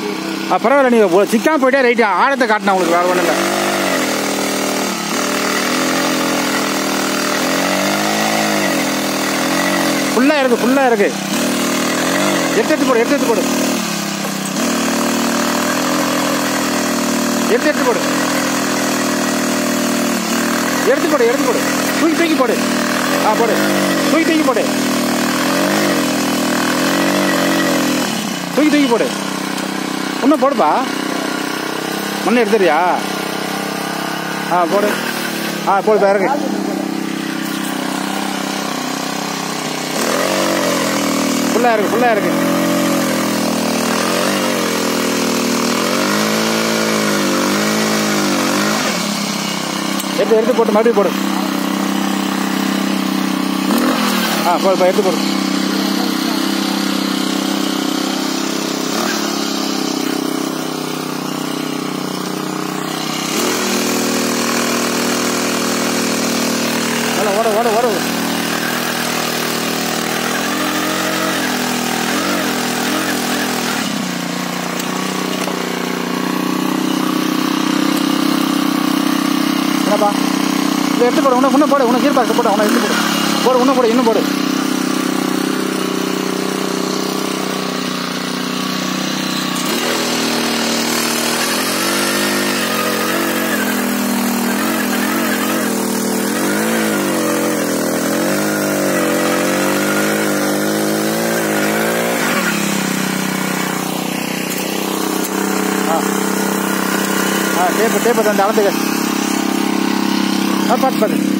ஆ பரவாயில்ல நீங்கள் சிக்காம போயிட்டே ரைட்டு ஆழத்தை காட்டினேன் உங்களுக்கு வேறு ஒன்றும் இல்லை ஃபுல்லாக இருக்கு ஃபுல்லாக இருக்கு எடுத்து எடுத்து போடு எடுத்து எடுத்து போடு எடுத்து எடுத்து போடு எடுத்து போடு எடுத்து போடு தூக்கி தூக்கி போடு ஆ போடு தூக்கி தூக்கி போடு தூக்கி தூக்கி போடு இன்னும் போடுப்பா முன்ன எடுத்துறியா ஆ போடு ஆ போடு பாருங்க ஃபுல்லாக இருக்கு ஃபுல்லாக இருக்கு எடுத்து எடுத்து போட்டு மறுபடியும் போடு ஆ போடுப்பா எடுத்து போடு ஓட ஓட ஓட ஓட என்னப்பா இதை எடுத்து போடு இன்னும் இன்னும் போடு இன்னும் கீழ்பாக்கு போடு உன்னை எடுத்து போடு போடு இன்னும் போடு இன்னும் போடு ஆ ஆ டேப்பு டேப்பு அந்த அளந்துக்க ஆ பார்த்து பார்த்து